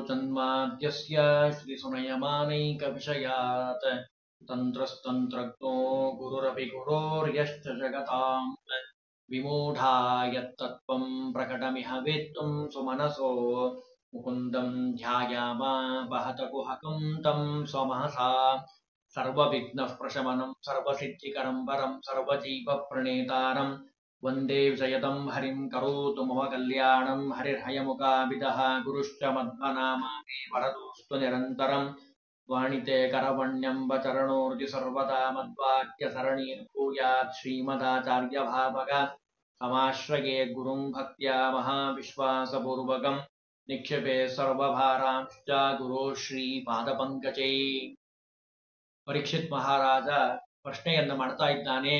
जन्माद्यस्य श्रीसुनयमानैकविषयात् तन्त्रस्तन्त्रज्ञो गुरुरपि गुरोर्यश्च जगताम् विमूढा यत्तत्त्वं प्रकटमिह वेत्तुं सुमनसो मुकुन्दं ध्यायामा वहत कुहकं तं स्वमहसा सर्वविघ्नः प्रशमनं सर्वसिद्धिकरं वरं सर्वजीवप्रणेतारं वन्दे विजयतं हरिं करोतु मम कल्याणं हरिर्हयमुखाविदः गुरुश्च मध्वनामा मे वरदोऽस्तु निरन्तरम् वाणिते करवण्यम्बचरणोर्जि सर्वदा मद्वाक्यसरणीर्भूयात् श्रीमदाचार्यभावग समाश्रये गुरुं भक्त्या महाविश्वासपूर्वकम् निक्षेपे ಸರ್ವಭಾರಾಂಶ್ಚ ಗುರು ಶ್ರೀ ಪಾದಪಂಕಜೇ ಪರೀಕ್ಷಿತ್ ಮಹಾರಾಜ ಪ್ರಶ್ನೆಯನ್ನ ಮಾಡ್ತಾ ಇದ್ದಾನೆ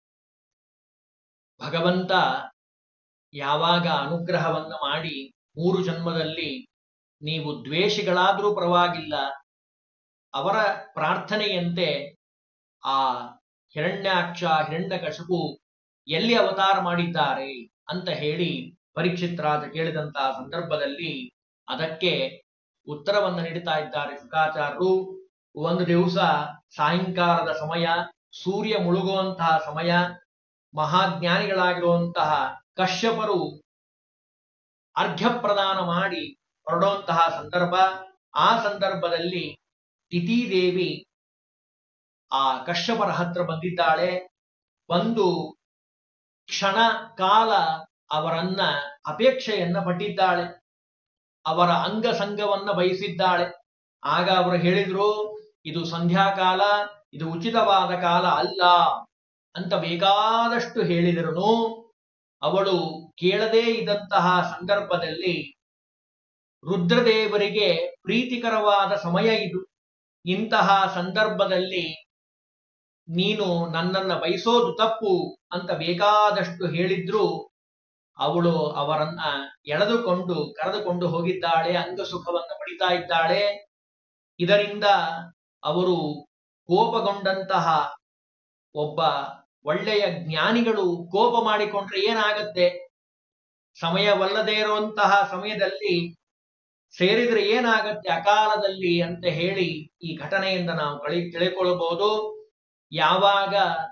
ಭಗವಂತ ಯಾವಾಗ ಅನುಗ್ರಹವನ್ನ ಮಾಡಿ ಮೂರು ಜನ್ಮದಲ್ಲಿ ನೀವು ದ್ವೇಷಿಗಳಾದರೂ ಪರವಾಗಿಲ್ಲ ಅವರ ಪ್ರಾರ್ಥನೆಯಂತೆ ಆ ಹಿರಣ್ಯಾಕ್ಷ ಹಿರಣ್ಯಕಶಪು ಎಲ್ಲಿ ಅವತಾರ ಮಾಡಿದ್ದಾರೆ ಅಂತ ಹೇಳಿ ಪರೀಕ್ಷಿತ್ ರಾಜ ಕೇಳಿದಂತಹ ಸಂದರ್ಭದಲ್ಲಿ ಅದಕ್ಕೆ ಉತ್ತರವನ್ನು ನೀಡುತ್ತಾ ಇದ್ದಾರೆ ಶುಕಾಚಾರ್ಯರು ಒಂದು ದಿವಸ ಸಾಯಂಕಾಲದ ಸಮಯ ಸೂರ್ಯ ಮುಳುಗುವಂತಹ ಸಮಯ ಮಹಾಜ್ಞಾನಿಗಳಾಗಿರುವಂತಹ ಕಶ್ಯಪರು ಅರ್ಘ್ಯ ಪ್ರದಾನ ಮಾಡಿ ಹೊರಡುವಂತಹ ಸಂದರ್ಭ ಆ ಸಂದರ್ಭದಲ್ಲಿ ತಿಥಿದೇವಿ ಆ ಕಶ್ಯಪರ ಹತ್ರ ಬಂದಿದ್ದಾಳೆ ಬಂದು ಕ್ಷಣ ಕಾಲ ಅವರನ್ನ ಅಪೇಕ್ಷೆಯನ್ನ ಪಟ್ಟಿದ್ದಾಳೆ ಅವರ ಅಂಗ ಸಂಘವನ್ನ ಬಯಸಿದ್ದಾಳೆ ಆಗ ಅವರು ಹೇಳಿದ್ರು ಇದು ಸಂಧ್ಯಾಕಾಲ ಇದು ಉಚಿತವಾದ ಕಾಲ ಅಲ್ಲ ಅಂತ ಬೇಕಾದಷ್ಟು ಹೇಳಿದರು ಅವಳು ಕೇಳದೇ ಇದ್ದಂತಹ ಸಂದರ್ಭದಲ್ಲಿ ರುದ್ರದೇವರಿಗೆ ಪ್ರೀತಿಕರವಾದ ಸಮಯ ಇದು ಇಂತಹ ಸಂದರ್ಭದಲ್ಲಿ ನೀನು ನನ್ನನ್ನ ಬಯಸೋದು ತಪ್ಪು ಅಂತ ಬೇಕಾದಷ್ಟು ಹೇಳಿದ್ರು ಅವಳು ಅವರನ್ನ ಎಳೆದುಕೊಂಡು ಕರೆದುಕೊಂಡು ಹೋಗಿದ್ದಾಳೆ ಅಂಗ ಸುಖವನ್ನು ಪಡಿತಾ ಇದ್ದಾಳೆ ಇದರಿಂದ ಅವರು ಕೋಪಗೊಂಡಂತಹ ಒಬ್ಬ ಒಳ್ಳೆಯ ಜ್ಞಾನಿಗಳು ಕೋಪ ಮಾಡಿಕೊಂಡ್ರೆ ಏನಾಗತ್ತೆ ಸಮಯವಲ್ಲದೇ ಇರುವಂತಹ ಸಮಯದಲ್ಲಿ ಸೇರಿದ್ರೆ ಏನಾಗತ್ತೆ ಅಕಾಲದಲ್ಲಿ ಅಂತ ಹೇಳಿ ಈ ಘಟನೆಯಿಂದ ನಾವು ಕಳಿ ತಿಳ್ಕೊಳ್ಬಹುದು ಯಾವಾಗ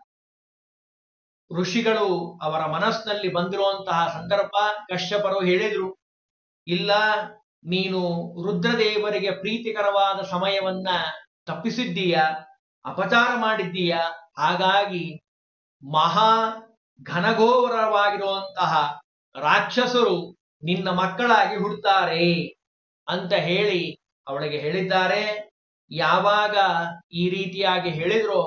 ಋಷಿಗಳು ಅವರ ಮನಸ್ಸಿನಲ್ಲಿ ಬಂದಿರುವಂತಹ ಸಂದರ್ಭ ಕಶ್ಯಪರು ಹೇಳಿದ್ರು ಇಲ್ಲ ನೀನು ರುದ್ರದೇವರಿಗೆ ಪ್ರೀತಿಕರವಾದ ಸಮಯವನ್ನ ತಪ್ಪಿಸಿದ್ದೀಯ ಅಪಚಾರ ಮಾಡಿದ್ದೀಯ ಹಾಗಾಗಿ ಮಹಾ ಘನಘೋರವಾಗಿರುವಂತಹ ರಾಕ್ಷಸರು ನಿನ್ನ ಮಕ್ಕಳಾಗಿ ಹುಡ್ತಾರೆ ಅಂತ ಹೇಳಿ ಅವಳಿಗೆ ಹೇಳಿದ್ದಾರೆ ಯಾವಾಗ ಈ ರೀತಿಯಾಗಿ ಹೇಳಿದ್ರೋ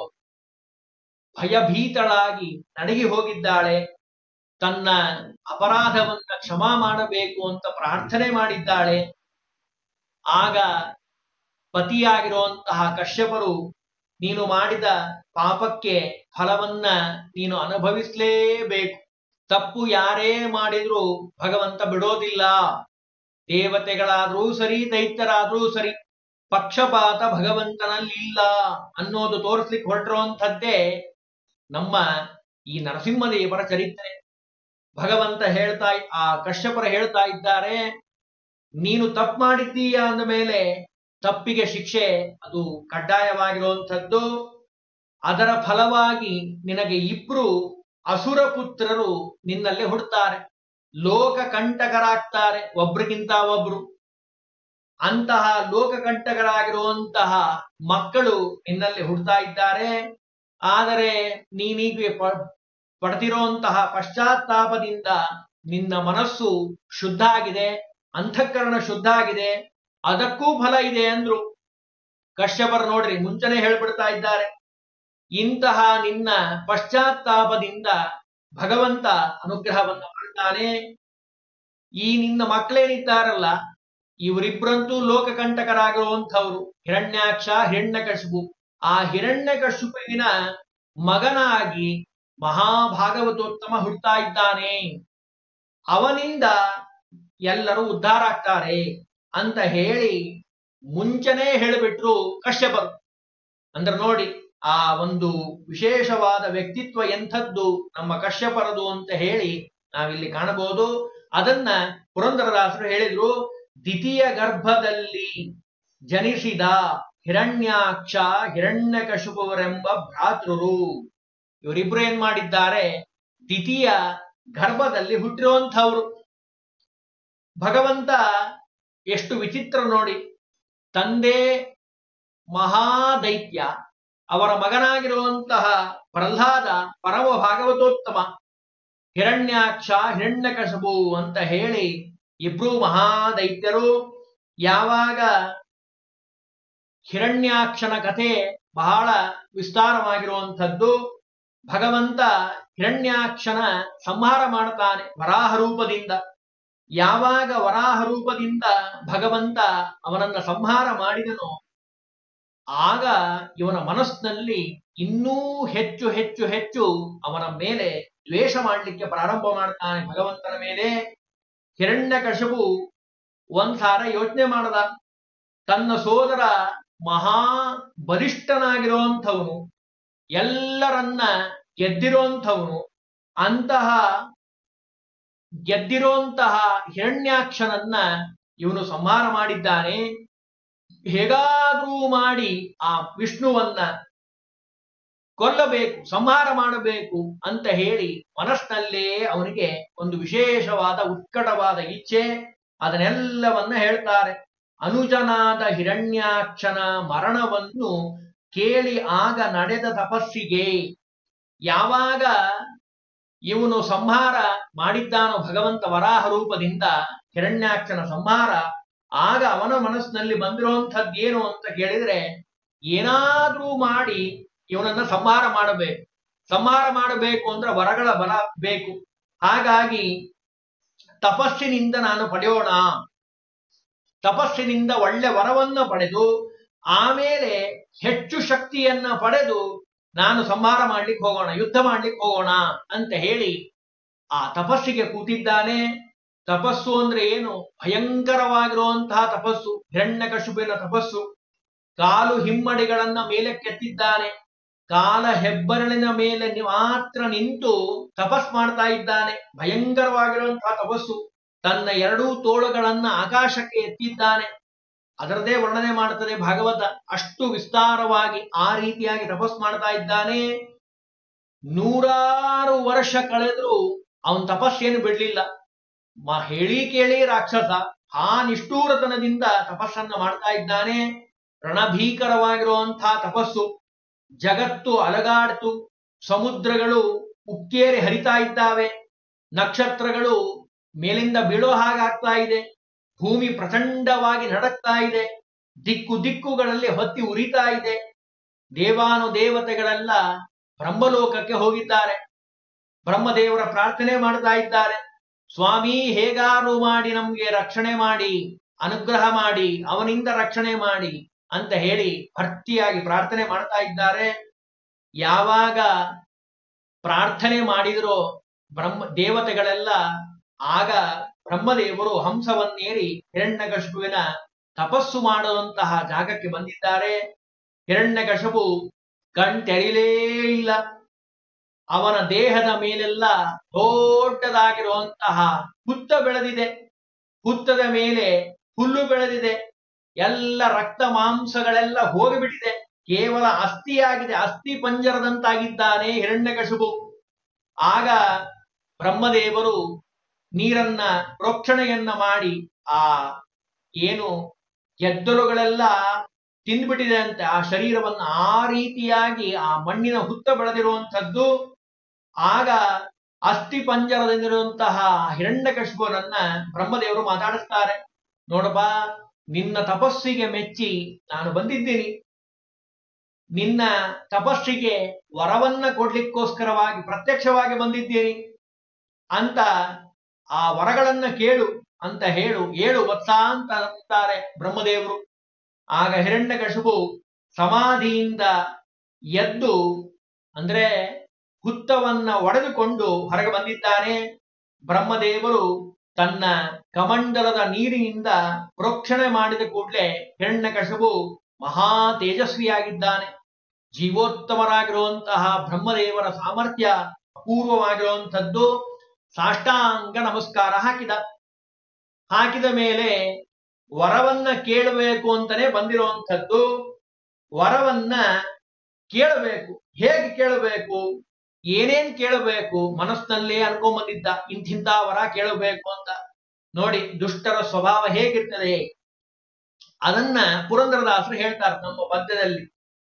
ಭಯಭೀತಳಾಗಿ ನಡಗಿ ಹೋಗಿದ್ದಾಳೆ ತನ್ನ ಅಪರಾಧವನ್ನ ಕ್ಷಮಾ ಮಾಡಬೇಕು ಅಂತ ಪ್ರಾರ್ಥನೆ ಮಾಡಿದ್ದಾಳೆ ಆಗ ಪತಿಯಾಗಿರುವಂತಹ ಕಶ್ಯಪರು ನೀನು ಮಾಡಿದ ಪಾಪಕ್ಕೆ ಫಲವನ್ನ ನೀನು ಅನುಭವಿಸಲೇಬೇಕು ತಪ್ಪು ಯಾರೇ ಮಾಡಿದ್ರೂ ಭಗವಂತ ಬಿಡೋದಿಲ್ಲ ದೇವತೆಗಳಾದ್ರೂ ಸರಿ ದೈತ್ಯರಾದ್ರೂ ಸರಿ ಪಕ್ಷಪಾತ ಭಗವಂತನಲ್ಲಿಲ್ಲ ಅನ್ನೋದು ತೋರಿಸ್ಲಿಕ್ಕೆ ಹೊರಟಿರುವಂಥದ್ದೇ ನಮ್ಮ ಈ ನರಸಿಂಹದೇವರ ಚರಿತ್ರೆ ಭಗವಂತ ಹೇಳ್ತಾ ಆ ಕಶ್ಯಪರ ಹೇಳ್ತಾ ಇದ್ದಾರೆ ನೀನು ತಪ್ಪು ಮಾಡಿದ್ದೀಯ ಅಂದ ಮೇಲೆ ತಪ್ಪಿಗೆ ಶಿಕ್ಷೆ ಅದು ಕಡ್ಡಾಯವಾಗಿರುವಂಥದ್ದು ಅದರ ಫಲವಾಗಿ ನಿನಗೆ ಇಬ್ರು ಅಸುರ ಪುತ್ರರು ನಿನ್ನಲ್ಲಿ ಹುಡ್ತಾರೆ ಲೋಕ ಕಂಟಕರಾಗ್ತಾರೆ ಒಬ್ರಿಗಿಂತ ಒಬ್ರು ಅಂತಹ ಲೋಕಕಂಟಕರಾಗಿರುವಂತಹ ಮಕ್ಕಳು ನಿನ್ನಲ್ಲಿ ಹುಡ್ತಾ ಇದ್ದಾರೆ ಆದರೆ ನೀನೀಗ ಪಡೆದಿರುವಂತಹ ಪಶ್ಚಾತ್ತಾಪದಿಂದ ನಿನ್ನ ಮನಸ್ಸು ಶುದ್ಧ ಆಗಿದೆ ಅಂತಃಕರಣ ಶುದ್ಧ ಆಗಿದೆ ಅದಕ್ಕೂ ಫಲ ಇದೆ ಅಂದ್ರು ಕಶ್ಯಪರು ನೋಡ್ರಿ ಮುಂಚೆನೆ ಹೇಳ್ಬಿಡ್ತಾ ಇದ್ದಾರೆ ಇಂತಹ ನಿನ್ನ ಪಶ್ಚಾತ್ತಾಪದಿಂದ ಭಗವಂತ ಅನುಗ್ರಹವನ್ನು ಮಾಡ್ತಾನೆ ಈ ನಿನ್ನ ಮಕ್ಕಳೇನಿದ್ದಾರಲ್ಲ ಇವರಿಬ್ಬರಂತೂ ಲೋಕಕಂಟಕರಾಗಿರುವಂಥವ್ರು ಹಿರಣ್ಯಾಕ್ಷ ಹಿರಣ್ಯಕಶಿಪು ಆ ಹಿರಣ್ಯಕಶಿಪುವಿನ ಮಗನಾಗಿ ಮಹಾಭಾಗವತೋತ್ತಮ ಹುಡ್ತಾ ಇದ್ದಾನೆ ಅವನಿಂದ ಎಲ್ಲರೂ ಉದ್ಧಾರ ಆಗ್ತಾರೆ ಅಂತ ಹೇಳಿ ಮುಂಚೆನೇ ಹೇಳಿಬಿಟ್ರು ಕಶ್ಯಪರು ಅಂದ್ರೆ ನೋಡಿ ಆ ಒಂದು ವಿಶೇಷವಾದ ವ್ಯಕ್ತಿತ್ವ ಎಂಥದ್ದು ನಮ್ಮ ಕಶ್ಯಪರದು ಅಂತ ಹೇಳಿ ನಾವಿಲ್ಲಿ ಕಾಣಬಹುದು ಅದನ್ನ ಪುರಂದರದಾಸರು ಹೇಳಿದ್ರು ದ್ವಿತೀಯ ಗರ್ಭದಲ್ಲಿ ಜನಿಸಿದ ಹಿರಣ್ಯಾಕ್ಷ ಹಿರಣ್ಯಕಶುಪುವರೆಂಬ ಭ್ರಾತೃರು ಇವರಿಬ್ರು ಏನ್ ಮಾಡಿದ್ದಾರೆ ದ್ವಿತೀಯ ಗರ್ಭದಲ್ಲಿ ಹುಟ್ಟಿರುವಂಥವ್ರು ಭಗವಂತ ಎಷ್ಟು ವಿಚಿತ್ರ ನೋಡಿ ತಂದೆ ಮಹಾದೈತ್ಯ ಅವರ ಮಗನಾಗಿರುವಂತಹ ಪ್ರಹ್ಲಾದ ಪರಮ ಭಾಗವತೋತ್ತಮ ಹಿರಣ್ಯಾಕ್ಷ ಹಿರಣ್ಯಕಶಬು ಅಂತ ಹೇಳಿ ಇಬ್ರು ಮಹಾದೈತ್ಯರು ಯಾವಾಗ ಹಿರಣ್ಯಾಕ್ಷನ ಕಥೆ ಬಹಳ ವಿಸ್ತಾರವಾಗಿರುವಂಥದ್ದು ಭಗವಂತ ಹಿರಣ್ಯಾಕ್ಷನ ಸಂಹಾರ ಮಾಡ್ತಾನೆ ವರಾಹ ರೂಪದಿಂದ ಯಾವಾಗ ವರಾಹ ರೂಪದಿಂದ ಭಗವಂತ ಅವನನ್ನ ಸಂಹಾರ ಮಾಡಿದನೋ ಆಗ ಇವನ ಮನಸ್ಸಿನಲ್ಲಿ ಇನ್ನೂ ಹೆಚ್ಚು ಹೆಚ್ಚು ಹೆಚ್ಚು ಅವನ ಮೇಲೆ ದ್ವೇಷ ಮಾಡಲಿಕ್ಕೆ ಪ್ರಾರಂಭ ಮಾಡ್ತಾನೆ ಭಗವಂತನ ಮೇಲೆ ಹಿರಣ್ಯಕಶಬು ಒಂದ್ಸಾರ ಯೋಚನೆ ಮಾಡದ ತನ್ನ ಸೋದರ ಮಹಾ ಬಲಿಷ್ಠನಾಗಿರುವಂಥವನು ಎಲ್ಲರನ್ನ ಗೆದ್ದಿರುವಂಥವನು ಅಂತಹ ಗೆದ್ದಿರುವಂತಹ ಹಿರಣ್ಯಾಕ್ಷನನ್ನ ಇವನು ಸಂಹಾರ ಮಾಡಿದ್ದಾನೆ ಹೇಗಾದ್ರೂ ಮಾಡಿ ಆ ವಿಷ್ಣುವನ್ನ ಕೊಲ್ಲಬೇಕು ಸಂಹಾರ ಮಾಡಬೇಕು ಅಂತ ಹೇಳಿ ಮನಸ್ಸಿನಲ್ಲೇ ಅವನಿಗೆ ಒಂದು ವಿಶೇಷವಾದ ಉತ್ಕಟವಾದ ಇಚ್ಛೆ ಅದನ್ನೆಲ್ಲವನ್ನ ಹೇಳ್ತಾರೆ ಅನುಜನಾದ ಹಿರಣ್ಯಾಕ್ಷನ ಮರಣವನ್ನು ಕೇಳಿ ಆಗ ನಡೆದ ತಪಸ್ಸಿಗೆ ಯಾವಾಗ ಇವನು ಸಂಹಾರ ಮಾಡಿದ್ದಾನೋ ಭಗವಂತ ವರಾಹ ರೂಪದಿಂದ ಹಿರಣ್ಯಾಕ್ಷನ ಸಂಹಾರ ಆಗ ಅವನ ಮನಸ್ಸಿನಲ್ಲಿ ಬಂದಿರುವಂಥದ್ದೇನು ಅಂತ ಕೇಳಿದ್ರೆ ಏನಾದ್ರೂ ಮಾಡಿ ಇವನನ್ನ ಸಂಹಾರ ಮಾಡಬೇಕು ಸಂಹಾರ ಮಾಡಬೇಕು ಅಂದ್ರೆ ವರಗಳ ಬಲ ಬೇಕು ಹಾಗಾಗಿ ತಪಸ್ಸಿನಿಂದ ನಾನು ಪಡೆಯೋಣ ತಪಸ್ಸಿನಿಂದ ಒಳ್ಳೆ ವರವನ್ನ ಪಡೆದು ಆಮೇಲೆ ಹೆಚ್ಚು ಶಕ್ತಿಯನ್ನ ಪಡೆದು ನಾನು ಸಂಹಾರ ಮಾಡ್ಲಿಕ್ಕೆ ಹೋಗೋಣ ಯುದ್ಧ ಮಾಡ್ಲಿಕ್ಕೆ ಹೋಗೋಣ ಅಂತ ಹೇಳಿ ಆ ತಪಸ್ಸಿಗೆ ಕೂತಿದ್ದಾನೆ ತಪಸ್ಸು ಅಂದ್ರೆ ಏನು ಭಯಂಕರವಾಗಿರುವಂತಹ ತಪಸ್ಸು ಹಿರಣ್ಯಕಶುಬಿನ ತಪಸ್ಸು ಕಾಲು ಹಿಮ್ಮಡಿಗಳನ್ನ ಮೇಲೆ ಕೆತ್ತಿದ್ದಾನೆ ಕಾಲ ಹೆಬ್ಬರಳಿನ ಮೇಲೆ ನಿ- ಮಾತ್ರ ನಿಂತು ತಪಸ್ ಮಾಡ್ತಾ ಇದ್ದಾನೆ ಭಯಂಕರವಾಗಿರುವಂತಹ ತಪಸ್ಸು ತನ್ನ ಎರಡೂ ತೋಳುಗಳನ್ನ ಆಕಾಶಕ್ಕೆ ಎತ್ತಿದ್ದಾನೆ ಅದರದೇ ವರ್ಣನೆ ಮಾಡುತ್ತದೆ ಭಾಗವತ ಅಷ್ಟು ವಿಸ್ತಾರವಾಗಿ ಆ ರೀತಿಯಾಗಿ ತಪಸ್ ಮಾಡ್ತಾ ಇದ್ದಾನೆ ನೂರಾರು ವರ್ಷ ಕಳೆದ್ರು ಅವನ್ ತಪಸ್ಸೇನು ಬಿಡ್ಲಿಲ್ಲ ಮ ಹೇಳಿ ಕೇಳಿ ರಾಕ್ಷಸ ಆ ನಿಷ್ಠೂರತನದಿಂದ ತಪಸ್ಸನ್ನ ಮಾಡ್ತಾ ಇದ್ದಾನೆ ರಣಭೀಕರವಾಗಿರುವಂತಹ ತಪಸ್ಸು ಜಗತ್ತು ಅಲಗಾಡ್ತು ಸಮುದ್ರಗಳು ಉಕ್ಕೇರಿ ಹರಿತಾ ಇದ್ದಾವೆ ನಕ್ಷತ್ರಗಳು ಮೇಲಿಂದ ಬೀಳೋ ಹಾಗಾಗ್ತಾ ಇದೆ ಭೂಮಿ ಪ್ರಚಂಡವಾಗಿ ನಡಕ್ತಾ ಇದೆ ದಿಕ್ಕು ದಿಕ್ಕುಗಳಲ್ಲಿ ಹೊತ್ತಿ ಉರಿತಾ ಇದೆ ದೇವಾನು ದೇವತೆಗಳೆಲ್ಲ ಬ್ರಹ್ಮಲೋಕಕ್ಕೆ ಹೋಗಿದ್ದಾರೆ ಬ್ರಹ್ಮದೇವರ ಪ್ರಾರ್ಥನೆ ಮಾಡ್ತಾ ಇದ್ದಾರೆ ಸ್ವಾಮಿ ಹೇಗಾರು ಮಾಡಿ ನಮ್ಗೆ ರಕ್ಷಣೆ ಮಾಡಿ ಅನುಗ್ರಹ ಮಾಡಿ ಅವನಿಂದ ರಕ್ಷಣೆ ಮಾಡಿ ಅಂತ ಹೇಳಿ ಭರ್ತಿಯಾಗಿ ಪ್ರಾರ್ಥನೆ ಮಾಡ್ತಾ ಇದ್ದಾರೆ ಯಾವಾಗ ಪ್ರಾರ್ಥನೆ ಮಾಡಿದರೋ ಬ್ರಹ್ಮ ದೇವತೆಗಳೆಲ್ಲ ಆಗ ಬ್ರಹ್ಮದೇವರು ಹಂಸವನ್ನೇರಿ ಹಿರಣ್ಯಕಶುಪುವಿನ ತಪಸ್ಸು ಮಾಡುವಂತಹ ಜಾಗಕ್ಕೆ ಬಂದಿದ್ದಾರೆ ಹಿರಣ್ಯಕಶಪು ಕಣ್ತೆರಿಲೇ ಇಲ್ಲ ಅವನ ದೇಹದ ಮೇಲೆಲ್ಲ ದೊಡ್ಡದಾಗಿರುವಂತಹ ಹುತ್ತ ಬೆಳೆದಿದೆ ಹುತ್ತದ ಮೇಲೆ ಹುಲ್ಲು ಬೆಳೆದಿದೆ ಎಲ್ಲ ರಕ್ತ ಮಾಂಸಗಳೆಲ್ಲ ಹೋಗಿಬಿಟ್ಟಿದೆ ಕೇವಲ ಅಸ್ಥಿಯಾಗಿದೆ ಅಸ್ಥಿ ಪಂಜರದಂತಾಗಿದ್ದಾನೆ ಹಿರಣ್ಯಕಶುಪು ಆಗ ಬ್ರಹ್ಮದೇವರು ನೀರನ್ನ ಪ್ರೋಕ್ಷಣೆಯನ್ನ ಮಾಡಿ ಆ ಏನು ಗೆದ್ದಲುಗಳೆಲ್ಲ ತಿಂದ್ಬಿಟ್ಟಿದೆ ಅಂತೆ ಆ ಶರೀರವನ್ನ ಆ ರೀತಿಯಾಗಿ ಆ ಮಣ್ಣಿನ ಹುತ್ತ ಬೆಳೆದಿರುವಂಥದ್ದು ಆಗ ಅಸ್ಥಿ ಪಂಜರದಲ್ಲಿರುವಂತಹ ಹಿರಣ್ಯಕಶಿಪುರನ್ನ ಬ್ರಹ್ಮದೇವರು ಮಾತಾಡಿಸ್ತಾರೆ ನೋಡಪ್ಪ ನಿನ್ನ ತಪಸ್ಸಿಗೆ ಮೆಚ್ಚಿ ನಾನು ಬಂದಿದ್ದೀನಿ ನಿನ್ನ ತಪಸ್ಸಿಗೆ ವರವನ್ನ ಕೊಡ್ಲಿಕ್ಕೋಸ್ಕರವಾಗಿ ಪ್ರತ್ಯಕ್ಷವಾಗಿ ಬಂದಿದ್ದೀನಿ ಅಂತ ಆ ವರಗಳನ್ನ ಕೇಳು ಅಂತ ಹೇಳು ಏಳು ವತ್ಸ ಅಂತ ಅಂತಾರೆ ಬ್ರಹ್ಮದೇವರು ಆಗ ಹಿರಣ್ಯಕಶಿಪು ಸಮಾಧಿಯಿಂದ ಎದ್ದು ಅಂದ್ರೆ ಹುತ್ತವನ್ನ ಒಡೆದುಕೊಂಡು ಹೊರಗೆ ಬಂದಿದ್ದಾನೆ ಬ್ರಹ್ಮದೇವರು ತನ್ನ ಕಮಂಡಲದ ನೀರಿನಿಂದ ಪ್ರೋಕ್ಷಣೆ ಮಾಡಿದ ಕೂಡಲೇ ಹಿರಣ್ಯಕಶಿಪು ಮಹಾ ತೇಜಸ್ವಿಯಾಗಿದ್ದಾನೆ ಜೀವೋತ್ತಮರಾಗಿರುವಂತಹ ಬ್ರಹ್ಮದೇವರ ಸಾಮರ್ಥ್ಯ ಅಪೂರ್ವವಾಗಿರುವಂಥದ್ದು ಸಾಷ್ಟಾಂಗ ನಮಸ್ಕಾರ ಹಾಕಿದ ಹಾಕಿದ ಮೇಲೆ ವರವನ್ನ ಕೇಳಬೇಕು ಅಂತಾನೆ ಬಂದಿರುವಂಥದ್ದು ವರವನ್ನ ಕೇಳಬೇಕು ಹೇಗೆ ಕೇಳಬೇಕು ಏನೇನ್ ಕೇಳಬೇಕು ಮನಸ್ಸಿನಲ್ಲೇ ಅನ್ಕೊಂಬಂದಿದ್ದ ಇಂತಿಂತ ವರ ಕೇಳಬೇಕು ಅಂತ ನೋಡಿ ದುಷ್ಟರ ಸ್ವಭಾವ ಹೇಗಿರ್ತದೆ ಅದನ್ನ ಪುರಂದರದಾಸರು ಹೇಳ್ತಾರೆ ನಮ್ಮ ಪದ್ಯದಲ್ಲಿ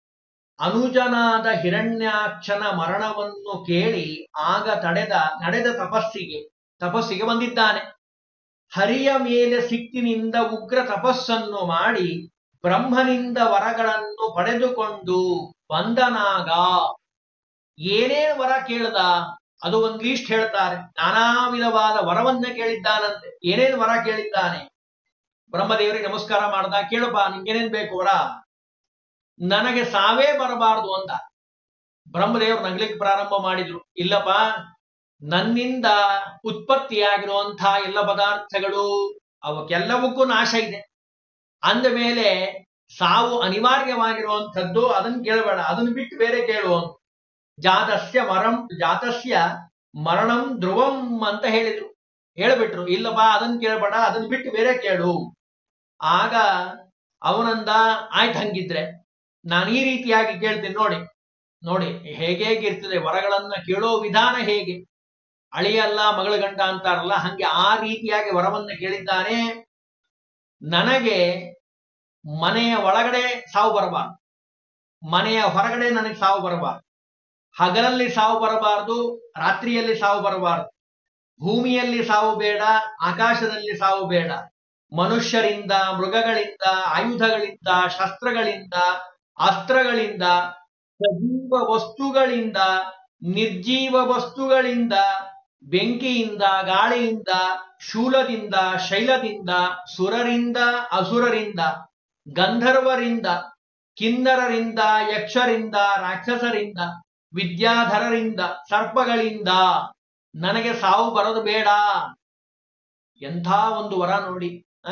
ಅನುಜನಾದ ಹಿರಣ್ಯಾಕ್ಷನ ಮರಣವನ್ನು ಕೇಳಿ ಆಗ ತಡೆದ ನಡೆದ ತಪಸ್ಸಿಗೆ ತಪಸ್ಸಿಗೆ ಬಂದಿದ್ದಾನೆ ಹರಿಯ ಮೇಲೆ ಸಿಕ್ಕಿನಿಂದ ಉಗ್ರ ತಪಸ್ಸನ್ನು ಮಾಡಿ ಬ್ರಹ್ಮನಿಂದ ವರಗಳನ್ನು ಪಡೆದುಕೊಂಡು ಬಂದನಾಗ ಏನೇನ್ ವರ ಕೇಳ್ದ ಅದು ಒಂದ್ ಲೀಸ್ಟ್ ಹೇಳ್ತಾರೆ ನಾನಾ ವಿಧವಾದ ವರವನ್ನ ಕೇಳಿದ್ದಾನಂತೆ ಏನೇನ್ ವರ ಕೇಳಿದ್ದಾನೆ ಬ್ರಹ್ಮದೇವರಿಗೆ ನಮಸ್ಕಾರ ಮಾಡ್ದ ಕೇಳಪ್ಪ ನಿಂಗೇನೇನ್ ಬೇಕು ವರ ನನಗೆ ಸಾವೇ ಬರಬಾರದು ಅಂತ ಬ್ರಹ್ಮದೇವರು ನಗ್ಲಿಕ್ಕೆ ಪ್ರಾರಂಭ ಮಾಡಿದ್ರು ಇಲ್ಲಪ್ಪ ನನ್ನಿಂದ ಉತ್ಪತ್ತಿಯಾಗಿರುವಂತಹ ಎಲ್ಲ ಪದಾರ್ಥಗಳು ಅವಕ್ಕೆಲ್ಲವಕ್ಕೂ ನಾಶ ಇದೆ ಅಂದ ಮೇಲೆ ಸಾವು ಅನಿವಾರ್ಯವಾಗಿರುವಂಥದ್ದು ಅದನ್ನ ಕೇಳಬೇಡ ಅದನ್ನ ಬಿಟ್ಟು ಬೇರೆ ಕೇಳು ಅಂತ ಜಾತಸ್ಯ ಮರಂ ಜಾತಸ್ಯ ಮರಣಂ ಧ್ರುವಂ ಅಂತ ಹೇಳಿದ್ರು ಹೇಳ್ಬಿಟ್ರು ಇಲ್ಲಪ್ಪ ಅದನ್ನ ಕೇಳಬೇಡ ಅದನ್ನ ಬಿಟ್ಟು ಬೇರೆ ಕೇಳು ಆಗ ಅವನಂದ ಆಯ್ತು ಹಂಗಿದ್ರೆ ನಾನು ಈ ರೀತಿಯಾಗಿ ಕೇಳ್ತೀನಿ ನೋಡಿ ನೋಡಿ ಹೇಗೇಗಿರ್ತದೆ ವರಗಳನ್ನ ಕೇಳೋ ವಿಧಾನ ಹೇಗೆ ಅಳಿಯಲ್ಲ ಮಗಳ ಗಂಡ ಅಂತಾರಲ್ಲ ಹಂಗೆ ಆ ರೀತಿಯಾಗಿ ವರವನ್ನ ಕೇಳಿದ್ದಾನೆ ನನಗೆ ಮನೆಯ ಒಳಗಡೆ ಸಾವು ಬರಬಾರ್ದು ಮನೆಯ ಹೊರಗಡೆ ನನಗೆ ಸಾವು ಬರಬಾರ್ದು ಹಗಲಲ್ಲಿ ಸಾವು ಬರಬಾರ್ದು ರಾತ್ರಿಯಲ್ಲಿ ಸಾವು ಬರಬಾರ್ದು ಭೂಮಿಯಲ್ಲಿ ಸಾವು ಬೇಡ ಆಕಾಶದಲ್ಲಿ ಸಾವು ಬೇಡ ಮನುಷ್ಯರಿಂದ ಮೃಗಗಳಿಂದ ಆಯುಧಗಳಿಂದ ಶಸ್ತ್ರಗಳಿಂದ ಅಸ್ತ್ರಗಳಿಂದ ಸಜೀವ ವಸ್ತುಗಳಿಂದ ನಿರ್ಜೀವ ವಸ್ತುಗಳಿಂದ ಬೆಂಕಿಯಿಂದ ಗಾಳಿಯಿಂದ ಶೂಲದಿಂದ ಶೈಲದಿಂದ ಸುರರಿಂದ ಅಸುರರಿಂದ ಗಂಧರ್ವರಿಂದ ಕಿನ್ನರರಿಂದ ಯಕ್ಷರಿಂದ ರಾಕ್ಷಸರಿಂದ ವಿದ್ಯಾಧರರಿಂದ ಸರ್ಪಗಳಿಂದ ನನಗೆ ಸಾವು ಬರೋದು ಬೇಡ ಎಂಥ ಒಂದು ವರ ನೋಡಿ ಆ?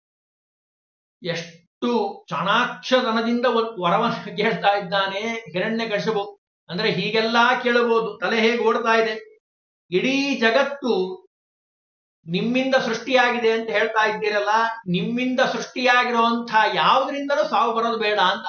ಎಷ್ಟು ಚಾಣಾಕ್ಷತನದಿಂದ ಒಂದ್ ವರವನ್ನು ಕೇಳ್ತಾ ಇದ್ದಾನೆ ಹಿರಣ್ಯ ಕಶಬು ಅಂದ್ರೆ ಹೀಗೆಲ್ಲಾ ಕೇಳಬಹುದು ತಲೆ ಹೇಗೆ ಓಡ್ತಾ ಇದೆ ಇಡೀ ಜಗತ್ತು ನಿಮ್ಮಿಂದ ಸೃಷ್ಟಿಯಾಗಿದೆ ಅಂತ ಹೇಳ್ತಾ ಇದ್ದೀರಲ್ಲ ನಿಮ್ಮಿಂದ ಸೃಷ್ಟಿಯಾಗಿರುವಂತಹ ಯಾವುದರಿಂದಲೂ ಸಾವು ಬರೋದು ಬೇಡ ಅಂತ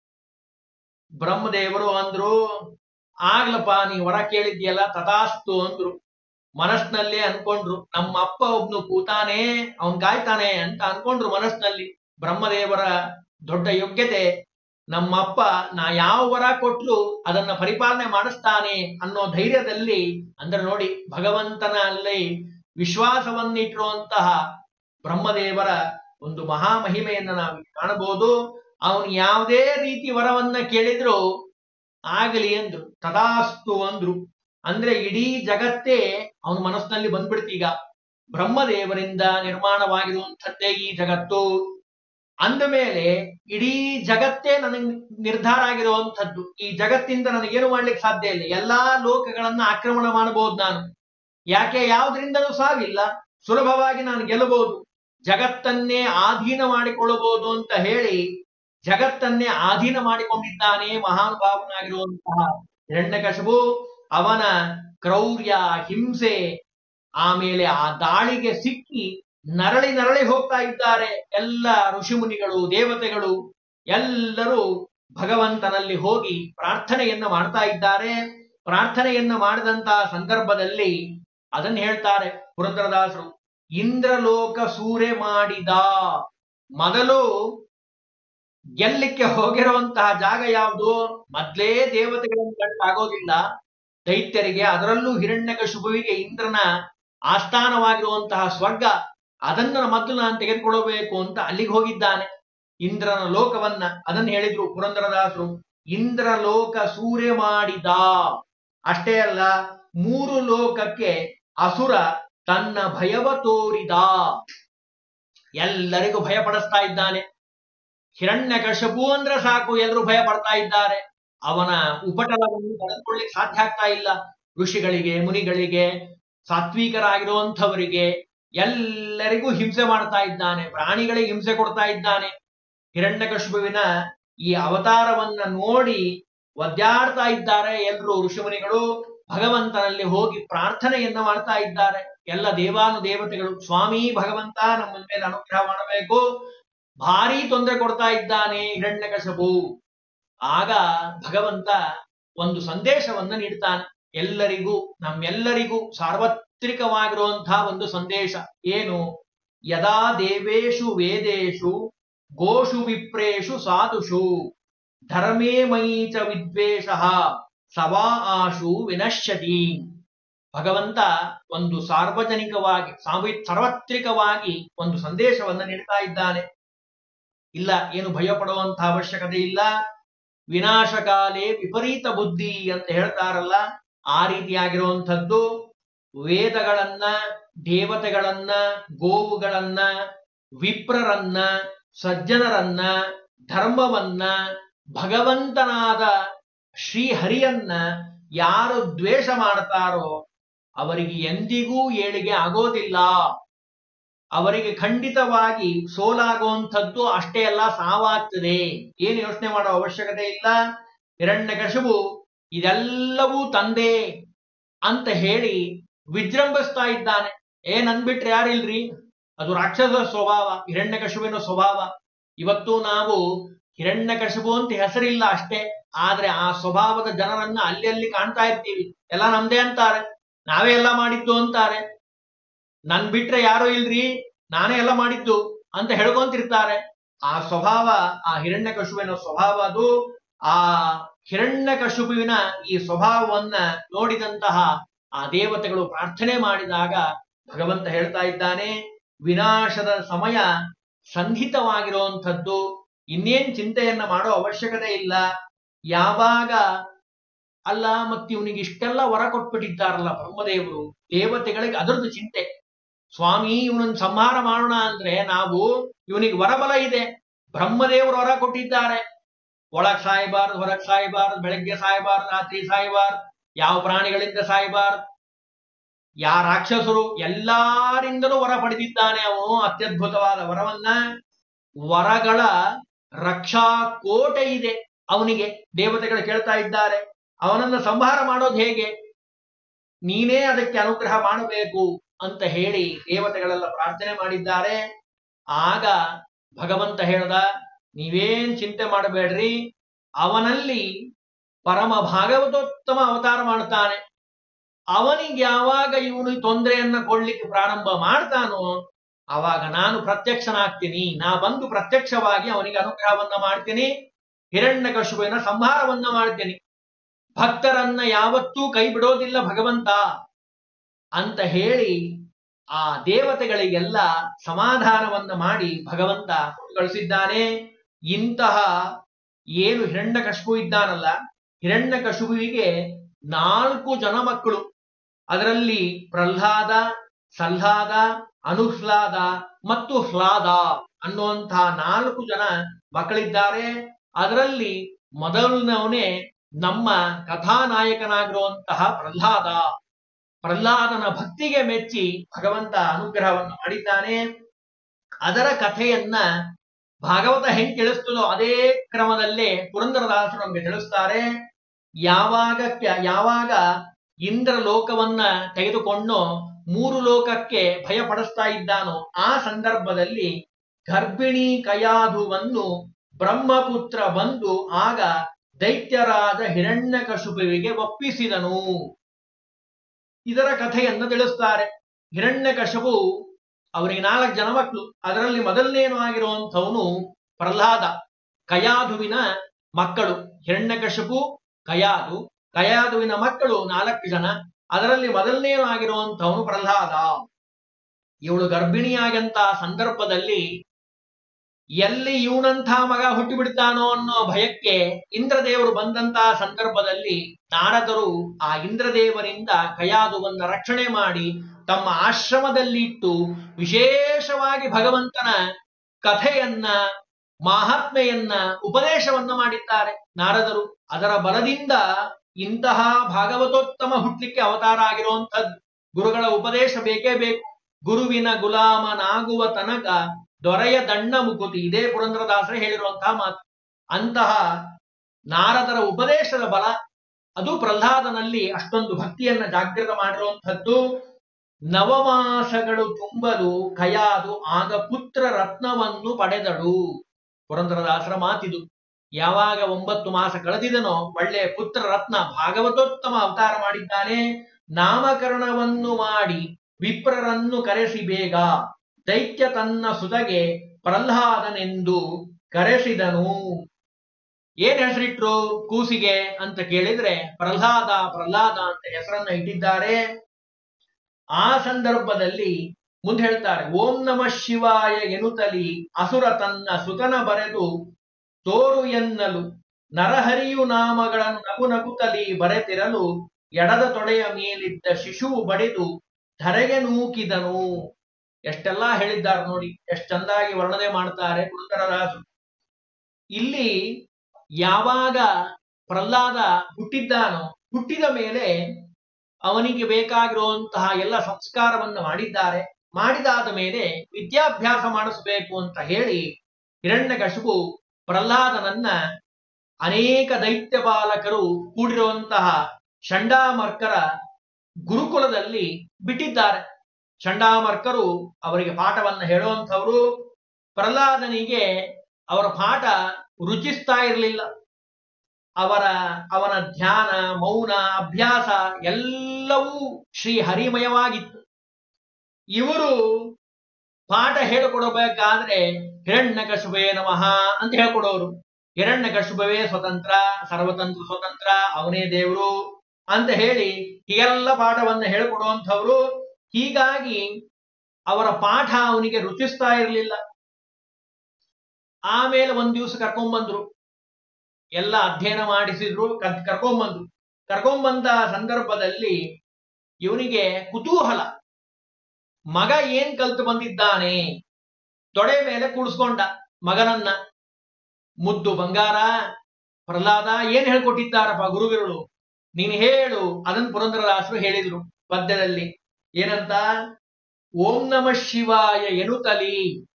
ಬ್ರಹ್ಮದೇವರು ಅಂದ್ರು ಆಗ್ಲಪ್ಪ ನೀ ವರ ಕೇಳಿದ್ಯಲ್ಲ ತಥಾಸ್ತು ಅಂದ್ರು ಮನಸ್ಸಿನಲ್ಲೇ ಅನ್ಕೊಂಡ್ರು ನಮ್ಮ ಅಪ್ಪ ಒಬ್ನು ಕೂತಾನೆ ಅವನ್ ಕಾಯ್ತಾನೆ ಅಂತ ಅನ್ಕೊಂಡ್ರು ಮನಸ್ಸಿನಲ್ಲಿ ಬ್ರಹ್ಮದೇವರ ದೊಡ್ಡ ಯೋಗ್ಯತೆ ನಮ್ಮ ಅಪ್ಪ ನಾ ಯಾವ ವರ ಕೊಟ್ಲು ಅದನ್ನ ಪರಿಪಾಲನೆ ಮಾಡಿಸ್ತಾನೆ ಅನ್ನೋ ಧೈರ್ಯದಲ್ಲಿ ಅಂದ್ರೆ ನೋಡಿ ಭಗವಂತನ ಅಲ್ಲಿ ವಿಶ್ವಾಸವನ್ನಿಟ್ಟಿರುವಂತಹ ಬ್ರಹ್ಮದೇವರ ಒಂದು ಮಹಾ ಮಹಿಮೆಯನ್ನ ನಾವು ಕಾಣಬಹುದು ಅವನು ಯಾವುದೇ ರೀತಿ ವರವನ್ನ ಕೇಳಿದ್ರು ಆಗಲಿ ಅಂದ್ರು ತದಾಸ್ತು ಅಂದ್ರು ಅಂದ್ರೆ ಇಡೀ ಜಗತ್ತೇ ಅವನ ಮನಸ್ಸಿನಲ್ಲಿ ಬಂದ್ಬಿಡ್ತೀಗ ಬ್ರಹ್ಮದೇವರಿಂದ ನಿರ್ಮಾಣವಾಗಿರುವಂಥದ್ದೇ ಈ ಜಗತ್ತು ಅಂದ ಮೇಲೆ ಇಡೀ ಜಗತ್ತೇ ನನಗೆ ನಿರ್ಧಾರ ಆಗಿರುವಂಥದ್ದು ಈ ಜಗತ್ತಿಂದ ನನಗೇನು ಮಾಡ್ಲಿಕ್ಕೆ ಸಾಧ್ಯ ಇಲ್ಲ ಎಲ್ಲಾ ಲೋಕಗಳನ್ನ ಆಕ್ರಮಣ ಮಾಡಬಹುದು ನಾನು ಯಾಕೆ ಯಾವುದರಿಂದಲೂ ಸಾವಿಲ್ಲ ಸುಲಭವಾಗಿ ನಾನು ಗೆಲ್ಲಬಹುದು ಜಗತ್ತನ್ನೇ ಆಧೀನ ಮಾಡಿಕೊಳ್ಳಬಹುದು ಅಂತ ಹೇಳಿ ಜಗತ್ತನ್ನೇ ಆಧೀನ ಮಾಡಿಕೊಂಡಿದ್ದಾನೆ ಮಹಾನುಭಾವನಾಗಿರುವಂತಹ ಹಿರಣ್ಯಕಶಿಪು ಅವನ ಕ್ರೌರ್ಯ ಹಿಂಸೆ ಆಮೇಲೆ ಆ ದಾಳಿಗೆ ಸಿಕ್ಕಿ ನರಳಿ ನರಳಿ ಹೋಗ್ತಾ ಇದ್ದಾರೆ ಎಲ್ಲ ಋಷಿಮುನಿಗಳು ದೇವತೆಗಳು ಎಲ್ಲರೂ ಭಗವಂತನಲ್ಲಿ ಹೋಗಿ ಪ್ರಾರ್ಥನೆಯನ್ನ ಮಾಡ್ತಾ ಇದ್ದಾರೆ ಪ್ರಾರ್ಥನೆಯನ್ನ ಮಾಡಿದಂತಹ ಸಂದರ್ಭದಲ್ಲಿ ಅದನ್ನ ಹೇಳ್ತಾರೆ ಪುರಂದರದಾಸರು ಇಂದ್ರಲೋಕ ಸೂರೆ ಮಾಡಿದ ಮೊದಲು ಗೆಲ್ಲಿಕ್ಕೆ ಹೋಗಿರುವಂತಹ ಜಾಗ ಯಾವುದು ಮೊದ್ಲೇ ದೇವತೆಗಳನ್ನು ಕಂಡಾಗೋದಿಲ್ಲ ದೈತ್ಯರಿಗೆ ಅದರಲ್ಲೂ ಹಿರಣ್ಯಕಶುಭುವಿಗೆ ಇಂದ್ರನ ಆಸ್ಥಾನವಾಗಿರುವಂತಹ ಸ್ವರ್ಗ ಅದನ್ನ ಮೊದಲು ನಾನು ತೆಗೆದುಕೊಳ್ಳಬೇಕು ಅಂತ ಅಲ್ಲಿಗೆ ಹೋಗಿದ್ದಾನೆ ಇಂದ್ರನ ಲೋಕವನ್ನ ಅದನ್ನ ಹೇಳಿದ್ರು ಪುರಂದರದಾಸರು ಇಂದ್ರ ಲೋಕ ಸೂರ್ಯ ಮಾಡಿದ ಅಷ್ಟೇ ಅಲ್ಲ ಮೂರು ಲೋಕಕ್ಕೆ ಅಸುರ ತನ್ನ ಭಯವ ತೋರಿದ ಎಲ್ಲರಿಗೂ ಭಯ ಪಡಿಸ್ತಾ ಇದ್ದಾನೆ ಹಿರಣ್ಯಕಶಪು ಅಂದ್ರೆ ಸಾಕು ಎಲ್ಲರೂ ಭಯ ಪಡ್ತಾ ಇದ್ದಾರೆ ಅವನ ಉಪಟಳವನ್ನು ತಡೆದುಕೊಳ್ಳಿಕ್ಕೆ ಸಾಧ್ಯ ಆಗ್ತಾ ಇಲ್ಲ ಋಷಿಗಳಿಗೆ ಮುನಿಗಳಿಗೆ ಸಾತ್ವಿಕರಾಗಿರುವಂಥವರಿಗೆ ಎಲ್ಲರಿಗೂ ಹಿಂಸೆ ಮಾಡ್ತಾ ಇದ್ದಾನೆ ಪ್ರಾಣಿಗಳಿಗೆ ಹಿಂಸೆ ಕೊಡ್ತಾ ಇದ್ದಾನೆ ಹಿರಣ್ಯಕಶುಪುವಿನ ಈ ಅವತಾರವನ್ನ ನೋಡಿ ಒದ್ದಾಡ್ತಾ ಇದ್ದಾರೆ ಎಲ್ರು ಋಷಿಮುನಿಗಳು ಭಗವಂತನಲ್ಲಿ ಹೋಗಿ ಪ್ರಾರ್ಥನೆಯನ್ನ ಮಾಡ್ತಾ ಇದ್ದಾರೆ ಎಲ್ಲ ದೇವಾನು ದೇವತೆಗಳು ಸ್ವಾಮಿ ಭಗವಂತ ನಮ್ಮ ಮೇಲೆ ಅನುಗ್ರಹ ಮಾಡಬೇಕು ಭಾರಿ ತೊಂದರೆ ಕೊಡ್ತಾ ಇದ್ದಾನೆ ಹಿರಣ್ಯಕಶಪು ಆಗ ಭಗವಂತ ಒಂದು ಸಂದೇಶವನ್ನ ನೀಡ್ತಾನೆ ಎಲ್ಲರಿಗೂ ನಮ್ಮೆಲ್ಲರಿಗೂ ಸಾರ್ವತ್ರಿಕವಾಗಿರುವಂತಹ ಒಂದು ಸಂದೇಶ ಏನು ಯದಾ ದೇವೇಶು ವೇದೇಶು ಗೋಷು ವಿಪ್ರೇಷು ಸಾಧುಷು ಧರ್ಮೇ ಮಯಿ ಚ ವಿದ್ವೇಷ ಸವಾ ಆಶು ವಿನಶ್ಯತಿ ಭಗವಂತ ಒಂದು ಸಾರ್ವಜನಿಕವಾಗಿ ಸಾವಿ ಸಾರ್ವತ್ರಿಕವಾಗಿ ಒಂದು ಸಂದೇಶವನ್ನು ನೀಡ್ತಾ ಇದ್ದಾನೆ ಇಲ್ಲ ಏನು ಭಯ ಪಡುವಂತಹ ಅವಶ್ಯಕತೆ ಇಲ್ಲ ವಿನಾಶಕಾಲೇ ವಿಪರೀತ ಬುದ್ಧಿ ಅಂತ ಹೇಳ್ತಾರಲ್ಲ ಆ ರೀತಿಯಾಗಿರುವಂಥದ್ದು ವೇದಗಳನ್ನ ದೇವತೆಗಳನ್ನ ಗೋವುಗಳನ್ನ ವಿಪ್ರರನ್ನ ಸಜ್ಜನರನ್ನ ಧರ್ಮವನ್ನ ಭಗವಂತನಾದ ಶ್ರೀಹರಿಯನ್ನ ಯಾರು ದ್ವೇಷ ಮಾಡ್ತಾರೋ ಅವರಿಗೆ ಎಂದಿಗೂ ಏಳಿಗೆ ಆಗೋದಿಲ್ಲ ಅವರಿಗೆ ಖಂಡಿತವಾಗಿ ಸೋಲಾಗುವಂಥದ್ದು ಅಷ್ಟೇ ಅಲ್ಲ ಸಾವಾಗ್ತದೆ ಏನು ಯೋಚನೆ ಮಾಡೋ ಅವಶ್ಯಕತೆ ಇಲ್ಲ ಹಿರಣ್ಯಕಶಿಪು ಇದೆಲ್ಲವೂ ತಂದೆ ಅಂತ ಹೇಳಿ ವಿಜೃಂಭಿಸ್ತಾ ಇದ್ದಾನೆ ಏನ್ ಅಂದ್ಬಿಟ್ರೆ ಯಾರಿಲ್ರಿ ಅದು ರಾಕ್ಷಸ ಸ್ವಭಾವ ಹಿರಣ್ಯಕಶುವಿನ ಸ್ವಭಾವ ಇವತ್ತು ನಾವು ಹಿರಣ್ಯಕಶಿಪು ಅಂತ ಹೆಸರಿಲ್ಲ ಅಷ್ಟೇ ಆದ್ರೆ ಆ ಸ್ವಭಾವದ ಜನರನ್ನ ಅಲ್ಲಿ ಅಲ್ಲಿ ಕಾಣ್ತಾ ಇರ್ತೀವಿ ಎಲ್ಲ ನಮ್ದೇ ಅಂತಾರೆ ನಾವೇ ಎಲ್ಲ ಮಾಡಿದ್ದು ಅಂತಾರೆ ನನ್ ಬಿಟ್ರೆ ಯಾರು ಇಲ್ರಿ ನಾನೇ ಎಲ್ಲ ಮಾಡಿದ್ದು ಅಂತ ಹೇಳ್ಕೊಂತಿರ್ತಾರೆ ಆ ಸ್ವಭಾವ ಆ ಹಿರಣ್ಯಕಶುವಿನ ಸ್ವಭಾವ ಅದು ಆ ಹಿರಣ್ಯಕಶುಪುವಿನ ಈ ಸ್ವಭಾವವನ್ನ ನೋಡಿದಂತಹ ಆ ದೇವತೆಗಳು ಪ್ರಾರ್ಥನೆ ಮಾಡಿದಾಗ ಭಗವಂತ ಹೇಳ್ತಾ ಇದ್ದಾನೆ ವಿನಾಶದ ಸಮಯ ಸಂಧಿತವಾಗಿರುವಂಥದ್ದು ಇನ್ನೇನ್ ಚಿಂತೆಯನ್ನ ಮಾಡೋ ಅವಶ್ಯಕತೆ ಇಲ್ಲ ಯಾವಾಗ ಅಲ್ಲ ಮತ್ತೆ ಇವನಿಗೆ ಇಷ್ಟೆಲ್ಲ ವರ ಕೊಟ್ಬಿಟ್ಟಿದ್ದಾರಲ್ಲ ಬ್ರಹ್ಮದೇವರು ದೇವತೆಗಳಿಗೆ ಅದರದ್ದು ಚಿಂತೆ ಸ್ವಾಮಿ ಇವನನ್ನ ಸಂಹಾರ ಮಾಡೋಣ ಅಂದ್ರೆ ನಾವು ಇವನಿಗೆ ವರಬಲ ಇದೆ ಬ್ರಹ್ಮದೇವರು ವರ ಕೊಟ್ಟಿದ್ದಾರೆ ಒಳಗ್ ಸಾಯಬಾರ್ದು ಹೊರಗ್ ಸಾಯಬಾರ್ದು ಬೆಳಗ್ಗೆ ಸಾಯಬಾರ್ದು ರಾತ್ರಿ ಸಾಯಬಾರ್ದು ಯಾವ ಪ್ರಾಣಿಗಳಿಂದ ಸಾಯಬಾರ್ದು ಯಾ ರಾಕ್ಷಸರು ಎಲ್ಲಾರಿಂದಲೂ ವರ ಪಡೆದಿದ್ದಾನೆ ಅವನು ಅತ್ಯದ್ಭುತವಾದ ವರವನ್ನ ವರಗಳ ರಕ್ಷಾ ಕೋಟೆ ಇದೆ ಅವನಿಗೆ ದೇವತೆಗಳು ಕೇಳ್ತಾ ಇದ್ದಾರೆ ಅವನನ್ನ ಸಂಹಾರ ಮಾಡೋದು ಹೇಗೆ ನೀನೇ ಅದಕ್ಕೆ ಅನುಗ್ರಹ ಮಾಡಬೇಕು ಅಂತ ಹೇಳಿ ದೇವತೆಗಳೆಲ್ಲ ಪ್ರಾರ್ಥನೆ ಮಾಡಿದ್ದಾರೆ ಆಗ ಭಗವಂತ ಹೇಳ್ದ ನೀವೇನ್ ಚಿಂತೆ ಮಾಡಬೇಡ್ರಿ ಅವನಲ್ಲಿ ಪರಮ ಭಾಗವತೋತ್ತಮ ಅವತಾರ ಮಾಡ್ತಾನೆ ಅವನಿಗೆ ಯಾವಾಗ ಇವನು ತೊಂದರೆಯನ್ನ ಕೊಡ್ಲಿಕ್ಕೆ ಪ್ರಾರಂಭ ಮಾಡ್ತಾನೋ ಅವಾಗ ನಾನು ಪ್ರತ್ಯಕ್ಷನಾಗ್ತೀನಿ ನಾ ಬಂದು ಪ್ರತ್ಯಕ್ಷವಾಗಿ ಅವನಿಗೆ ಅನುಗ್ರಹವನ್ನ ಮಾಡ್ತೀನಿ ಹಿರಣ್ಯಕಶುವಿನ ಸಂಹಾರವನ್ನ ಮಾಡ್ತೀನಿ ಭಕ್ತರನ್ನ ಯಾವತ್ತೂ ಕೈ ಬಿಡೋದಿಲ್ಲ ಭಗವಂತ ಅಂತ ಹೇಳಿ ಆ ದೇವತೆಗಳಿಗೆಲ್ಲ ಸಮಾಧಾನವನ್ನ ಮಾಡಿ ಭಗವಂತ ಕಳಿಸಿದ್ದಾನೆ ಇಂತಹ ಏನು ಹಿರಣ್ಯಕಶುಪು ಇದ್ದಾನಲ್ಲ ಹಿರಣ್ಯಕಶುಪುವಿಗೆ ನಾಲ್ಕು ಜನ ಮಕ್ಕಳು ಅದರಲ್ಲಿ ಪ್ರಹ್ಲಾದ ಸಲ್ಲಾದ ಅನುಹ್ಲಾದ ಮತ್ತು ಹ್ಲಾದ ಅನ್ನುವಂತಹ ನಾಲ್ಕು ಜನ ಮಕ್ಕಳಿದ್ದಾರೆ ಅದರಲ್ಲಿ ಮೊದಲನವನೇ ನಮ್ಮ ಕಥಾನಾಯಕನಾಗಿರುವಂತಹ ಪ್ರಹ್ಲಾದ ಪ್ರಹ್ಲಾದನ ಭಕ್ತಿಗೆ ಮೆಚ್ಚಿ ಭಗವಂತ ಅನುಗ್ರಹವನ್ನು ಮಾಡಿದ್ದಾನೆ ಅದರ ಕಥೆಯನ್ನ ಭಾಗವತ ಹೆಂಗ್ ತಿಳಿಸ್ತದೋ ಅದೇ ಕ್ರಮದಲ್ಲೇ ಪುರಂದರದಾಸರು ನಮ್ಗೆ ತಿಳಿಸ್ತಾರೆ ಯಾವಾಗ ಯಾವಾಗ ಇಂದ್ರ ಲೋಕವನ್ನ ತೆಗೆದುಕೊಂಡು ಮೂರು ಲೋಕಕ್ಕೆ ಭಯ ಪಡಿಸ್ತಾ ಇದ್ದಾನೋ ಆ ಸಂದರ್ಭದಲ್ಲಿ ಗರ್ಭಿಣಿ ಕಯಾಧುವನ್ನು ಬ್ರಹ್ಮಪುತ್ರ ಬಂದು ಆಗ ದೈತ್ಯರಾದ ಹಿರಣ್ಯಕಶುಪುವಿಗೆ ಒಪ್ಪಿಸಿದನು ಇದರ ಕಥೆಯನ್ನು ತಿಳಿಸ್ತಾರೆ ಹಿರಣ್ಯಕಶಪು ಅವರಿಗೆ ನಾಲ್ಕು ಜನ ಮಕ್ಕಳು ಅದರಲ್ಲಿ ಮೊದಲನೇನು ಆಗಿರುವಂಥವನು ಪ್ರಹ್ಲಾದ ಕಯಾಧುವಿನ ಮಕ್ಕಳು ಹಿರಣ್ಯಕಶಪು ಕಯಾದು ಕಯಾದುವಿನ ಮಕ್ಕಳು ನಾಲ್ಕು ಜನ ಅದರಲ್ಲಿ ಮೊದಲನೇನು ಆಗಿರುವಂಥವನು ಪ್ರಹ್ಲಾದ ಇವಳು ಗರ್ಭಿಣಿಯಾಗಂತ ಸಂದರ್ಭದಲ್ಲಿ ಎಲ್ಲಿ ಇವನಂಥ ಮಗ ಹುಟ್ಟಿ ಬಿಡ್ತಾನೋ ಅನ್ನೋ ಭಯಕ್ಕೆ ಇಂದ್ರದೇವರು ಬಂದಂತಹ ಸಂದರ್ಭದಲ್ಲಿ ನಾರದರು ಆ ಇಂದ್ರದೇವರಿಂದ ಕಯಾದುವನ್ನ ರಕ್ಷಣೆ ಮಾಡಿ ತಮ್ಮ ಆಶ್ರಮದಲ್ಲಿ ಇಟ್ಟು ವಿಶೇಷವಾಗಿ ಭಗವಂತನ ಕಥೆಯನ್ನ ಮಹಾತ್ಮೆಯನ್ನ ಉಪದೇಶವನ್ನ ಮಾಡಿದ್ದಾರೆ ನಾರದರು ಅದರ ಬಲದಿಂದ ಇಂತಹ ಭಾಗವತೋತ್ತಮ ಹುಟ್ಲಿಕ್ಕೆ ಅವತಾರ ಆಗಿರುವಂಥದ್ದು ಗುರುಗಳ ಉಪದೇಶ ಬೇಕೇ ಬೇಕು ಗುರುವಿನ ಗುಲಾಮನಾಗುವ ತನಕ ದೊರೆಯ ದಂಡ ಮುಕುತಿ ಇದೇ ಪುರಂದ್ರದಾಸರೇ ಹೇಳಿರುವಂತಹ ಮಾತು ಅಂತಹ ನಾರದರ ಉಪದೇಶದ ಬಲ ಅದು ಪ್ರಹ್ಲಾದನಲ್ಲಿ ಅಷ್ಟೊಂದು ಭಕ್ತಿಯನ್ನ ಜಾಗೃತ ಮಾಡಿರುವಂಥದ್ದು ನವಮಾಸಗಳು ತುಂಬಲು ಕಯಾದು ಆಗ ಪುತ್ರ ರತ್ನವನ್ನು ಪಡೆದಳು ಪುರಂದರದಾಸರ ಮಾತಿದು ಯಾವಾಗ ಒಂಬತ್ತು ಮಾಸ ಕಳೆದಿದನೋ ಒಳ್ಳೆ ಪುತ್ರ ರತ್ನ ಭಾಗವತೋತ್ತಮ ಅವತಾರ ಮಾಡಿದ್ದಾನೆ ನಾಮಕರಣವನ್ನು ಮಾಡಿ ವಿಪ್ರರನ್ನು ಕರೆಸಿ ಬೇಗ ದೈತ್ಯ ತನ್ನ ಸುತಗೆ ಪ್ರಹ್ಲಾದನೆಂದು ಕರೆಸಿದನು ಏನ್ ಹೆಸರಿಟ್ರು ಕೂಸಿಗೆ ಅಂತ ಕೇಳಿದ್ರೆ ಪ್ರಹ್ಲಾದ ಪ್ರಹ್ಲಾದ ಅಂತ ಹೆಸರನ್ನ ಇಟ್ಟಿದ್ದಾರೆ ಆ ಸಂದರ್ಭದಲ್ಲಿ ಮುಂದೆ ಹೇಳ್ತಾರೆ ಓಂ ನಮ ಶಿವಾಯ ಎನ್ನುತ್ತಲಿ ಅಸುರ ತನ್ನ ಸುತನ ಬರೆದು ತೋರು ಎನ್ನಲು ನರಹರಿಯು ನಾಮಗಳನ್ನು ನಗು ನಗುತ್ತಲಿ ಬರೆತಿರಲು ಎಡದ ತೊಡೆಯ ಮೇಲಿದ್ದ ಶಿಶುವು ಬಡಿದು ಧರೆಗೆ ನೂಕಿದನು ಎಷ್ಟೆಲ್ಲಾ ಹೇಳಿದ್ದಾರೆ ನೋಡಿ ಎಷ್ಟು ಚಂದಾಗಿ ವರ್ಣನೆ ಮಾಡ್ತಾರೆ ಪುರಂದರದಾಸರು ಇಲ್ಲಿ ಯಾವಾಗ ಪ್ರಹ್ಲಾದ ಹುಟ್ಟಿದ್ದಾನೋ ಹುಟ್ಟಿದ ಮೇಲೆ ಅವನಿಗೆ ಬೇಕಾಗಿರುವಂತಹ ಎಲ್ಲ ಸಂಸ್ಕಾರವನ್ನು ಮಾಡಿದ್ದಾರೆ ಮಾಡಿದಾದ ಮೇಲೆ ವಿದ್ಯಾಭ್ಯಾಸ ಮಾಡಿಸಬೇಕು ಅಂತ ಹೇಳಿ ಹಿರಣ್ಯಕಶಿಪು ಪ್ರಹ್ಲಾದನನ್ನ ಅನೇಕ ದೈತ್ಯ ಬಾಲಕರು ಕೂಡಿರುವಂತಹ ಚಂಡಾಮರ್ಕರ ಗುರುಕುಲದಲ್ಲಿ ಬಿಟ್ಟಿದ್ದಾರೆ ಚಂಡಾಮರ್ಕರು ಅವರಿಗೆ ಪಾಠವನ್ನು ಹೇಳುವಂಥವರು ಪ್ರಹ್ಲಾದನಿಗೆ ಅವರ ಪಾಠ ರುಚಿಸ್ತಾ ಇರಲಿಲ್ಲ ಅವರ ಅವನ ಧ್ಯಾನ ಮೌನ ಅಭ್ಯಾಸ ಎಲ್ಲವೂ ಶ್ರೀ ಹರಿಮಯವಾಗಿತ್ತು ಇವರು ಪಾಠ ಹೇಳಿಕೊಡಬೇಕಾದ್ರೆ ಹಿರಣ್ಯಕಶುಭೇ ನಮಃ ಅಂತ ಹೇಳ್ಕೊಡೋರು ಹಿರಣ್ಯಕಶುಭವೇ ಸ್ವತಂತ್ರ ಸರ್ವತಂತ್ರ ಸ್ವತಂತ್ರ ಅವನೇ ದೇವರು ಅಂತ ಹೇಳಿ ಹೀಗೆಲ್ಲ ಪಾಠವನ್ನ ಹೇಳಿಕೊಡುವಂಥವ್ರು ಹೀಗಾಗಿ ಅವರ ಪಾಠ ಅವನಿಗೆ ರುಚಿಸ್ತಾ ಇರಲಿಲ್ಲ ಆಮೇಲೆ ಒಂದ್ ದಿವಸ ಕರ್ಕೊಂಡ್ಬಂದ್ರು ಎಲ್ಲ ಅಧ್ಯಯನ ಮಾಡಿಸಿದ್ರು ಕರ್- ಕರ್ಕೊಂಡ್ಬಂದ್ರು ಕರ್ಕೊಂಡ್ಬಂದ ಸಂದರ್ಭದಲ್ಲಿ ಇವನಿಗೆ ಕುತೂಹಲ ಮಗ ಏನ್ ಕಲ್ತು ಬಂದಿದ್ದಾನೆ ತೊಡೆ ಮೇಲೆ ಕೂಡಿಸ್ಕೊಂಡ ಮಗನನ್ನ ಮುದ್ದು ಬಂಗಾರ ಪ್ರಹ್ಲಾದ ಏನ್ ಹೇಳ್ಕೊಟ್ಟಿದ್ದಾರಪ್ಪ ಗುರುಗಳು ನೀನು ಹೇಳು ಅದನ್ನ ಪುರಂದರದಾಸರು ಹೇಳಿದ್ರು ಪದ್ಯದಲ್ಲಿ ಏನಂತ ಓಂ ನಮ ಶಿವಾಯ ಎನುತಲಿ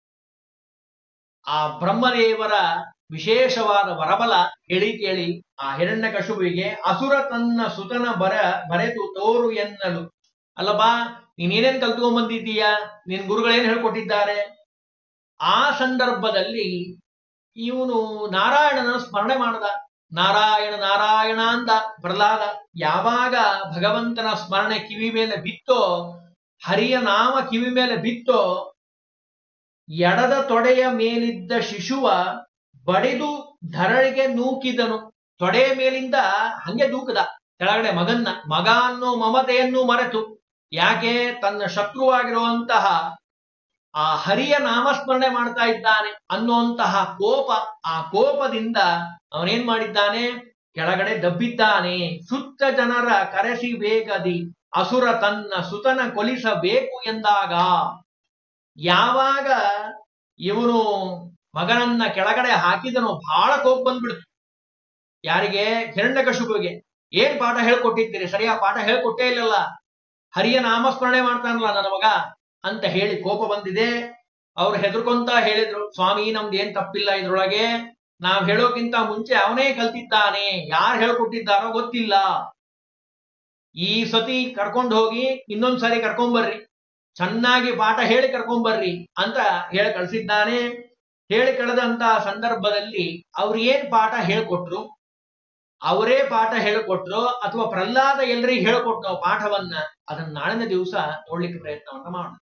ಆ ಬ್ರಹ್ಮದೇವರ ವಿಶೇಷವಾದ ವರಬಲ ಹೇಳಿ ಕೇಳಿ ಆ ಹಿರಣ್ಯ ಕಶುವಿಗೆ ಅಸುರ ತನ್ನ ಸುತನ ಬರ ಬರೆದು ತೋರು ಎನ್ನಲು ಅಲ್ಲಪ್ಪ ನೀನೇನೇನ್ ಕಲ್ತ್ಕೊಂಡ್ ಬಂದಿದ್ದೀಯಾ ನಿನ್ ಗುರುಗಳೇನ್ ಹೇಳ್ಕೊಟ್ಟಿದ್ದಾರೆ ಆ ಸಂದರ್ಭದಲ್ಲಿ ಇವನು ನಾರಾಯಣನ ಸ್ಮರಣೆ ಮಾಡದ ನಾರಾಯಣ ನಾರಾಯಣ ಅಂದ ಪ್ರಹ್ಲಾದ ಯಾವಾಗ ಭಗವಂತನ ಸ್ಮರಣೆ ಕಿವಿ ಮೇಲೆ ಬಿತ್ತೋ ಹರಿಯ ನಾಮ ಕಿವಿ ಮೇಲೆ ಬಿತ್ತೋ ಎಡದ ತೊಡೆಯ ಮೇಲಿದ್ದ ಶಿಶುವ ಬಡಿದು ಧರಳಿಗೆ ನೂಕಿದನು ತೊಡೆಯ ಮೇಲಿಂದ ಹಂಗೆ ದೂಕದ ಕೆಳಗಡೆ ಮಗನ್ನ ಮಗ ಅನ್ನೋ ಮಮತೆಯನ್ನು ಮರೆತು ಯಾಕೆ ತನ್ನ ಶತ್ರುವಾಗಿರುವಂತಹ ಆ ಹರಿಯ ನಾಮಸ್ಮರಣೆ ಮಾಡ್ತಾ ಇದ್ದಾನೆ ಅನ್ನುವಂತಹ ಕೋಪ ಆ ಕೋಪದಿಂದ ಅವನೇನ್ ಮಾಡಿದ್ದಾನೆ ಕೆಳಗಡೆ ದಬ್ಬಿದ್ದಾನೆ ಸುತ್ತ ಜನರ ಕರೆಸಿ ಬೇಗದಿ ಅಸುರ ತನ್ನ ಸುತನ ಕೊಲಿಸಬೇಕು ಎಂದಾಗ ಯಾವಾಗ ಇವನು ಮಗನನ್ನ ಕೆಳಗಡೆ ಹಾಕಿದನೋ ಬಹಳ ಕೋಪ ಬಂದ್ಬಿಡ್ತು ಯಾರಿಗೆ ಹಿರಣ್ಯಕಶುಪಿಗೆ ಏನ್ ಪಾಠ ಹೇಳ್ಕೊಟ್ಟಿದ್ದೀರಿ ಸರಿಯಾದ ಪಾಠ ಹೇಳ್ಕೊಟ್ಟೇ ಇಲ್ಲಲ್ಲ ಹರಿಯ ನಾಮಸ್ಮರಣೆ ಮಾಡ್ತಾನಲ್ಲ ನನ್ನ ಮಗ ಅಂತ ಹೇಳಿ ಕೋಪ ಬಂದಿದೆ ಅವ್ರು ಹೆದರ್ಕೊಂತ ಹೇಳಿದ್ರು ಸ್ವಾಮಿ ನಮ್ದು ಏನ್ ತಪ್ಪಿಲ್ಲ ಇದ್ರೊಳಗೆ ನಾವ್ ಹೇಳೋಕ್ಕಿಂತ ಮುಂಚೆ ಅವನೇ ಕಲ್ತಿದ್ದಾನೆ ಯಾರು ಹೇಳ್ಕೊಟ್ಟಿದ್ದಾರೋ ಗೊತ್ತಿಲ್ಲ ಈ ಸತಿ ಕರ್ಕೊಂಡು ಹೋಗಿ ಇನ್ನೊಂದ್ ಸರಿ ಕರ್ಕೊಂಬರ್ರಿ ಚೆನ್ನಾಗಿ ಪಾಠ ಹೇಳಿ ಕರ್ಕೊಂಬರ್ರಿ ಅಂತ ಹೇಳಿ ಕಳ್ಸಿದ್ದಾನೆ ಹೇಳಿ ಕಳೆದಂತ ಸಂದರ್ಭದಲ್ಲಿ ಅವ್ರು ಏನ್ ಪಾಠ ಹೇಳ್ಕೊಟ್ರು ಅವರೇ ಪಾಠ ಹೇಳಿಕೊಟ್ರು ಅಥವಾ ಪ್ರಹ್ಲಾದ ಎಲ್ರಿಗೆ ಹೇಳ್ಕೊಟ್ನೋ ಪಾಠವನ್ನ ಅದನ್ನ ನಾಳಿನ ದಿವಸ ನೋಡ್ಲಿಕ್ಕೆ ಪ್ರಯತ್ನವನ್ನ ಮಾಡೋಣ